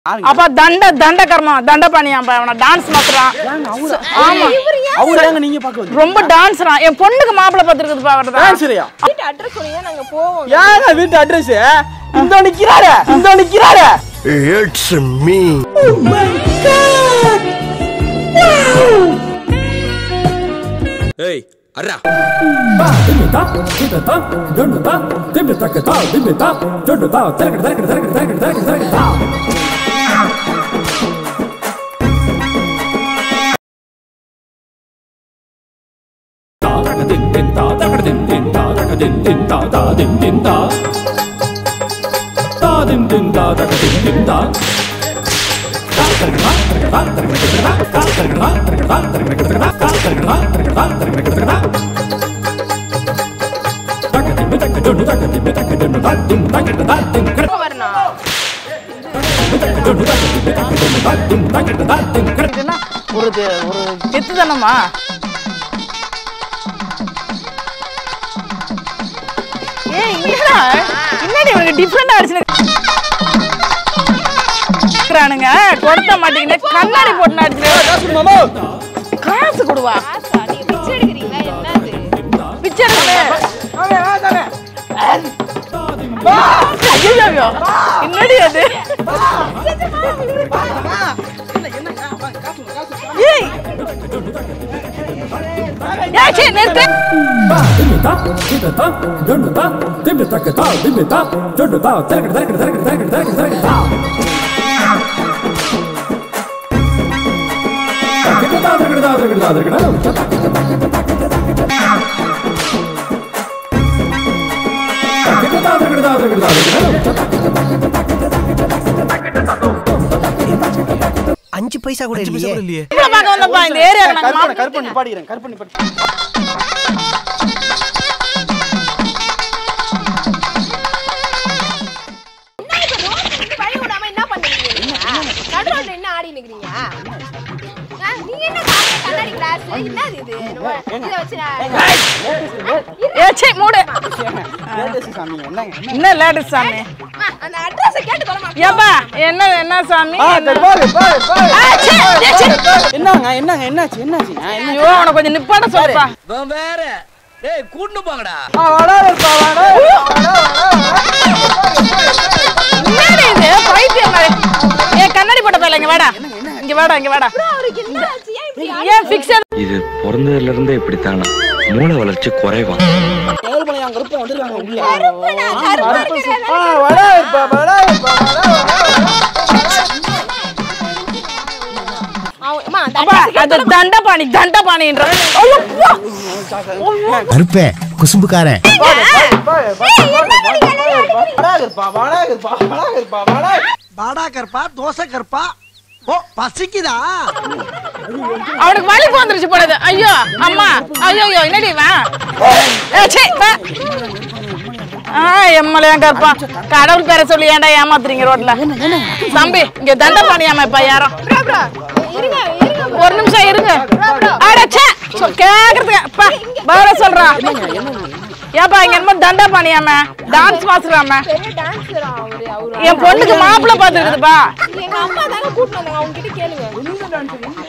அப்ப தண்ட தண்ட கர்மம் தண்ட பண்ணியாம்பா அவன டான்ஸ் மாத்துறான் ஆமா அவரு ஏங்க நீங்க பார்க்க வந்து ரொம்ப டான்ஸ்றான் என் பொண்ணுக்கு மாப்பிள்ளை பார்த்துருக்குதுப்பா அவர் தான் டான்ஸரியா வீட்டு அட்ரஸ் சொன்னீங்க நாங்க போவோம் ஏங்க வீட்டு அட்ரஸ் இந்த நிக்கிறாரு இந்த நிக்கிறாரு It's me. ஏய் அர்ரா வரணும் இதுன்னா ஒரு இது- ஒரு கெத்து தானம்மா ஏய் என்னடா என்னடி இவனுக்கு டிஃப்ரெண்டா அடிச்சுக்கிறானுங்க கொடுத்த மாட்டீங்கன்னு கண்ணாடி போட்டு அடிச்சு மாமா காசு கொடுவா ஆசா நீங்க பிச்சை எடுக்கிறீங்களா என்னது பிச்சை எடுக்கல ஐயோ ஐயோ என்னடி அது ஏய் ஏய் சீ, நிறுத்து அஞ்சு பைசா கூட இல்லையே இல்லையே இவ்வளவு பார்க்க வந்தப்பா இந்த ஏரியால நாங்க கருப்பண்ண மாப்பிள்ளை கருப்பண்ணி பாடிக்கிறேன் கருப்பண்ணி பாடி வழி விடாம என்ன பண்ணுறீங்க நடுவில் என்ன ஆடி நிக்கிறீங்க ஆ, நீங்க என்ன காலையில கண்ணாடி கிளாஸ் என்னது இது இதை வச்சு நான்- ஏ சீ மூடு லேட்டஸ்ட் சாமி என்னங்க என்ன லேடிஸ் சாமி அம்மா, அந்த அட்ரஸ் கேட்டு தொலைமா ஏப்பா என்ன என்ன சாமி ஆ என்ன- சரி பாரு பாரு பாரு ஆ, சீ, ஏ, சீ. என்னங்க என்னங்க என்னாச்சு என்னாச்சு ஆ, என்ன ஐயோ அவனை கொஞ்சம் நிப்பாட்ட சொல்லுப்பா இவன் வேற டேய் கூட்டு போங்கடா ஆ, வாடா இருப்பா வாடா என்னடி இது பைத்தியம் மாதிரி ஏ கண்ணாடி போட்ட பையல இங்க வாடா இங்க வாடா இங்க வாடா அவருக்கு என்ன ஆச்சு ஏன் இப்படி ஏன் ஃபிக்ஸ் இது பிறந்ததுல இருந்தே இப்படித்தானா மூளை வளர்ச்சி குறைவா எவ்வளவு பழைய அங்க இருப்போம் வந்துருக்காங்க உள்ள நான் கருப்பா இருக்கிறேன். ஆ வாடா இருப்பா வாடா இருப்பா வாடா அவன்- அம்மா, அந்த அப்பா address அது தண்டபாணி தண்டபாணின்ற ஐயோ, அப்பா. கருப்பே குசும்புக்காரன் வாடா இருப்பா வாடா இருப்பா வாடா இருப்பா வாடா பாடா கருப்பா தோசை கருப்பா ஓ பசிக்குதா அவனுக்கு வலிப்பு வந்துருச்சு போடுது ஐயோ அம்மா ஐயோ ஐயோ என்னடி இவன் ஏ, சீ, வா. ஆ எம்மலையாங்க இருப்பான் கடவுள் பேரை சொல்லி ஏன்டா ஏமாத்துறீங்க ரோட்ல தம்பி இங்க தண்டபாணியாம இப்ப யாரும் இருங்க இருங்க ஒரு நிமிஷம் இருங்க அடச்சே கேக்குறதுக்கு அப்பா பதில சொல்றான் ஏப்பா இங்க என்னமோ தண்டா பண்ணியாம டான்ஸ் மாஸ்டராம பெரிய டான்ஸர் அவரு அவரு என் பொண்ணுக்கு மாப்பிள்ளை பார்த்துருக்குதுப்பா எங்க அம்மா தானே கூட்டிட்டு வந்தாங்க அவங்க கிட்ட கேளுங்க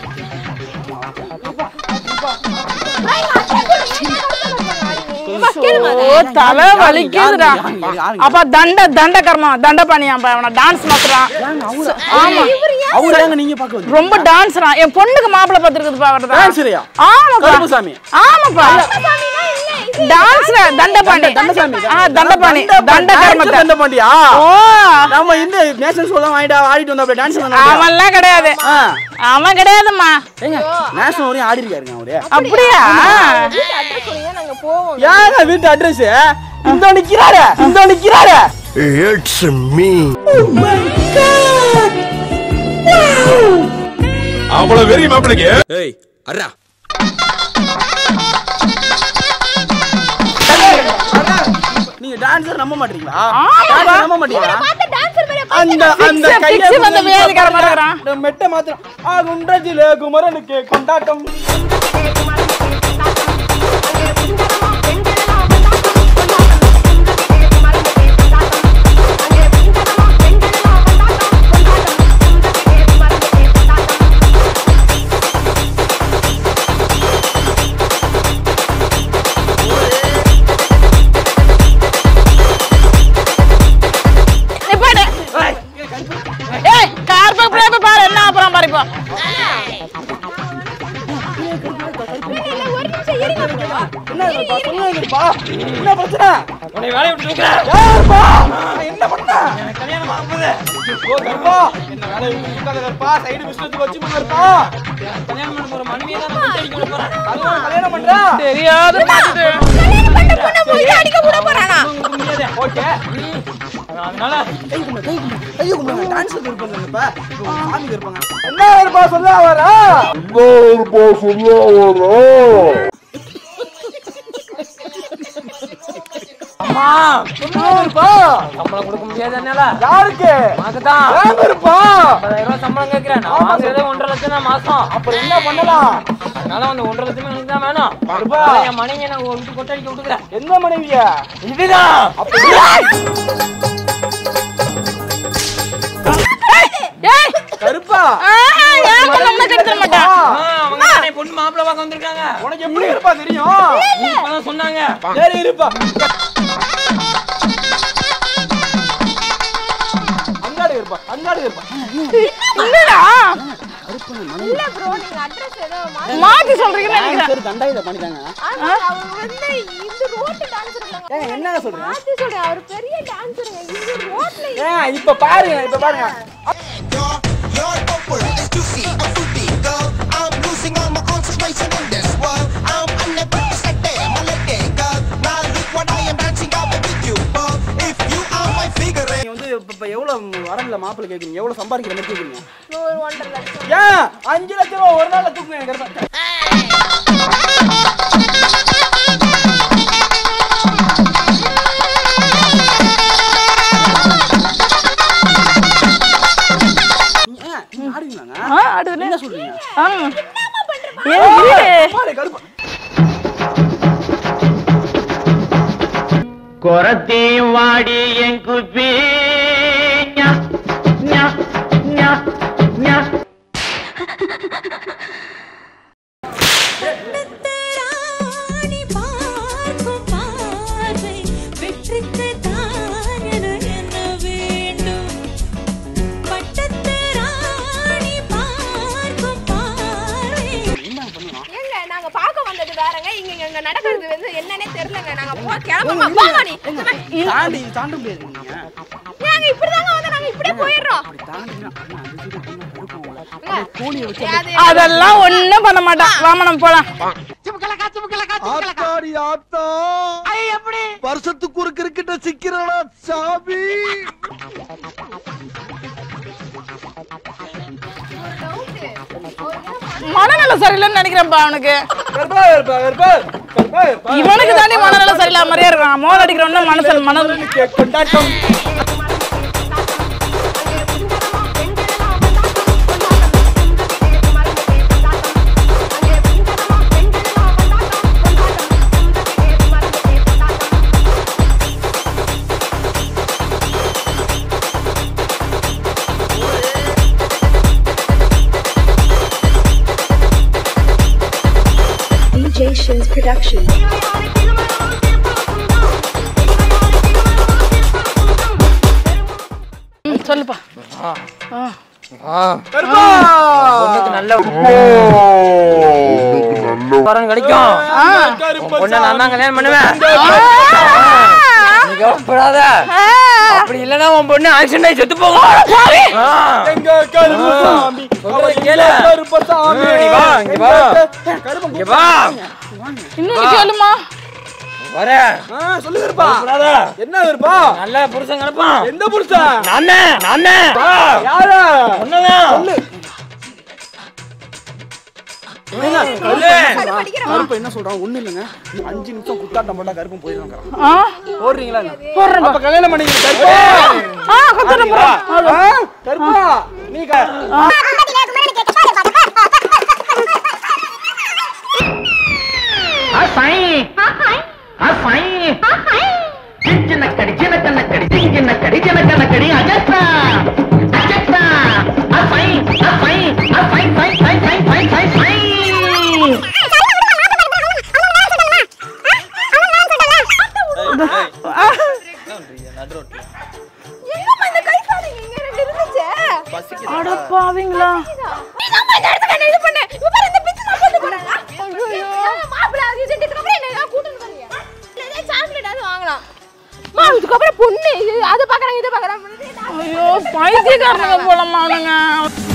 ஏம்மா, கேளுங்க அதை. ஓ தலை வலிக்குதுடா யாருங்க, யாருங்க? அப்ப தண்ட தண்ட கர்மம் தண்ட பண்ணியாம்பா அவன டான்ஸ் மாத்துறான் ஆமா அவரு ஏங்க நீங்க பார்க்க வந்து ரொம்ப டான்ஸ்றான் என் பொண்ணுக்கு மாப்பிள்ளை பார்த்துருக்குதுப்பா அவர் தான் டான்ஸரியா ஆமாப்பா கருப்புசாமி ஆமாப்பா டான்ஸ்ல தண்டபாணி தண்டசாமி ஆ தண்டபாணி தண்ட கர்மத்தை தண்ட பாண்டியா ஓ நம்ம இந்த நேஷனல் ஷோலாம் வாங்கிட்டு ஆடிட்டு வந்தா டான்ஸ் பண்ணா அவன்லாம் கிடையாது ஆ அவன் கிடையாதும்மா ஏங்க நேஷனல் வரையும் ஆடி இருக்காருங்க அவரு அப்படியா வீட்டு அட்ரஸ் சொன்னீங்க நாங்க போவோம் ஏங்க வீட்டு அட்ரஸ் இந்த நிக்கிறாரு இந்த நிக்கிறாரு It's me. அவ்வளவு வெறி மாப்பிளைக்கு ஏய் அர்ரா நீங்க டான்ஸர் நம்ப மாட்டீங்களா ஆமாப்பா. dancer நம்ப மாட்டீங்களா பார்த்த டான்ஸர் மேல அந்த அந்த Fix, கையை fix வந்து வேலைக்கார மாதிரி இருக்கிறான். இந்த மெட்ட மாத்திரம் ஆ குன்றஜில குமரனுக்கு கொண்டாட்டம் பெண்களெல்லாம் ஏய் கார்ப பிரேப பாரு என்ன அப்புறம் பாரு இப்போ இல்ல, ஒரு நிமிஷம் இருங்க bro. என்ன கருப்பா சொல்லுங்க கருப்பா என்ன பிரச்சனை உன்னை வேலையை விட்டு தூக்குறேன் ஏப்பா என்ன பண்ண கல்யாணம் ஆகுது ஓ கருப்பா என்ன வேலையை விட்டு தூக்காத கருப்பா சைடு பிசினஸ் வச்சு கருப்பா கல்யாணம் பண்ண போற மனைவியை தான் நான் அடிக்க போறேன் கல்யாணம் கல்யாணம் பண்றா தெரியாத மாட்டுது கல்யாணம் பண்ண பொண்ணை போய் அடிக்க கூட போறானா ஓகே அதனால கை கும்பிடு கை கும்பிடு கையை கும்பிடுங்க டான்ஸ் இருப்பாங்க இப்ப சாமி இருப்பாங்க என்ன கருப்பா சொல்ல வரா அம்மா என்ன கருப்பா சம்பளம் கொடுக்க முடியாது என்னால யாருக்கு உனக்கு தான் ஏன் கருப்பா ஐம்பதாயிரம் ரூபாய் சம்பளம் கேட்கிறேன் நான் வாங்குறதே ஒன்றரை லட்சம் தான் மாசம் அப்புறம் என்ன பண்ணலாம் அதனால அந்த ஒன்றரை லட்சமே எனக்கு தான் வேணும் கருப்பா. அதனால என் மனைவியை நான் விட்டு கொட்டடிக்க விட்டுக்கிறேன் என்ன மனைவியா இதுதான் ஏய் கருப்பா ஆ, ஏன் பண்ண கெடுத்துட மாட்டேன் ஆ, அவங்க தானே பொண்ணு மாப்பிள்ளை பார்க்க வந்திருக்காங்க உனக்கு எப்படி இருப்பா தெரியும் இப்பதான் சொன்னாங்க சரி இருப்பா அங்காடி இருப்பா அங்காடி இருப்பா இல்லடா இல்ல ப்ரோ நீங்க அட்ரஸ் ஏதோ மாத்தி மாத்தி சொல்றீங்கன்னு நினைக்கிறேன் சரி தண்டாயில பண்ணிட்டாங்க ஆமா அவர் வந்து இந்த ரோட்டு டான்சர் இல்லங்க ஏங்க என்னங்க சொல்றீங்க மாத்தி சொல்றேன் அவர் பெரிய டான்சருங்க இந்த ரோட்ல ஏன் இப்ப பாருங்க இப்ப பாருங்க You're, you're open, it's juicy, I'm fruity, girl. I'm losing all my concentration in this world. I'm unable to damn, I let it go. Now look what I am dancing out with you, girl. If you are my figure, நீங்க வந்து இப்ப இப்ப எவ்வளவு வரல மாப்பிள்ளை கேக்குறீங்க எவ்வளவு சம்பாதிக்கிற மாதிரி கேக்குறீங்க ஒரு ஒன்றரை லட்சம் ஏன் அஞ்சு லட்சம் ரூபா ஒரு நாள்ல தூக்குங்க கருப்பா ஏன், நீங்க ஆடுவீங்களாங்க? ஆ அடுல என்ன சொல்றீங்க ஆ ஏய் இரு. பாரு, கருப்பா கொரத்தையும் வாடி என் குப்பி ஞா, ஞா, ஞா, ஞா. ராணி பார்க்கும் பார்வை வெற்றிக்கு தான் என என்ன வேண்டும் பட்டத்து ராணி பார்க்கும் பார்வை ஏங்க நாங்க பார்க்க வந்தது வேறங்க இங்க இங்க நடக்கிறது வந்து என்னன்னே தெரியலங்க நாங்க போ கிளம்புமா போங்க நீ தாண்டி தாண்ட முடியாது நீங்க நாங்க இப்படிதாங்க வந்து நாங்க இப்படியே போயிடுறோம் தாண்டினா அண்ணா, அந்த சைடு போனா கருப்பா உங்களை. அது அதெல்லாம் ஒண்ணும் பண்ண மாட்டான் வாமா நம்ம போலாம் ஆத்தாடி ஆத்தா வருஷத்துக்கு ஒரு கிரிக்கெட்ட சிக்கிறானா சாமி மனநல சரியில்லைன்னு நினைக்கிறேன்ப்பா அவனுக்கு கருப்பா கருப்பா கருப்பா கருப்பா கருப்பா இவனுக்கு தாண்டி மனநல சரியில்லாம மாதிரியே இருக்கான் மோல் அடிக்கிறவன மனசல் மனது கேக் கொண்டாட்டம் DJ Shins Production. ம், சொல்லுப்பா கருப்பா பொண்ணுக்கு நல்ல வரன் கிடைக்கும் ஆ. கருப்பா பொண்ணை நான் தான் கல்யாணம் பண்ணுவேன் நீ கவலைப்படாத அப்படி இல்லைன்னா உன் பொண்ணு ஆக்சிடென்ட் ஆகி செத்து போகும் ஆ. எங்க கருப்பு சாமி சொல்றதை கேளு. கருப்ப சாமி நீ வா, இங்க வா. கருப்பன் இங்க வா இன்னும் நீ சொல்லுமா வர ஆ, சொல்லு கருப்பா கவலைப்படாத. என்ன கருப்பா நல்ல புருஷன் கிடப்பான் எந்த புருஷன் நானே நானே யாரா ஒண்ணுதான் சொல்லு ஏங்க, சொல்லு. கருப்பு என்ன சொல்றான் ஒண்ணு இல்லைங்க நீ அஞ்சு நிமிஷம் குத்தாட்டம் போட்டா கருப்பும் போயிடுவாங்க ஆ போடுறீங்களா போடுறேன் அப்ப கல்யாணம் பண்ணிக்கிறேன் கருப்பா ஆ கத்துறேன் bro. ஆ, கருப்பா நீ க- ஆசாய் ஆசாய் சின்ன கடி சின்ன கண்ண கடி சின்ன கடி சின்ன கண்ண கடி அஜஸ்தா அஜஸ்தா ஆசாய் ஆசாய் ஆசாய் சாய் சாய் சாய் சாய் சாய் சாய் என்னம்மா இந்த கை சாரிங்க இங்க ரெண்டு இருந்துச்சு பசிக்குது அட பாவீங்களா நீதாம்மா இந்த இடத்துக்கு என்ன இது பண்ண. இவ பாரு, இந்த பிச்சு நான் போட்டு போறேன். ஐயோ. மாப்பிள்ளை அது இதுன்னு இதுக்கப்புறம் என்ன ஏதாவது கூட்டிட்டு வரீங்க? இல்ல, ஏதாவது chocolate ஆவது வாங்கலாம். அம்மா, இதுக்கப்புறம் பொண்ணு இது அதை பாக்குறாங்க இதை பாக்குறாங்க ஐயோ பைத்தியக்காரனுங்க போலம்மா அவனுங்க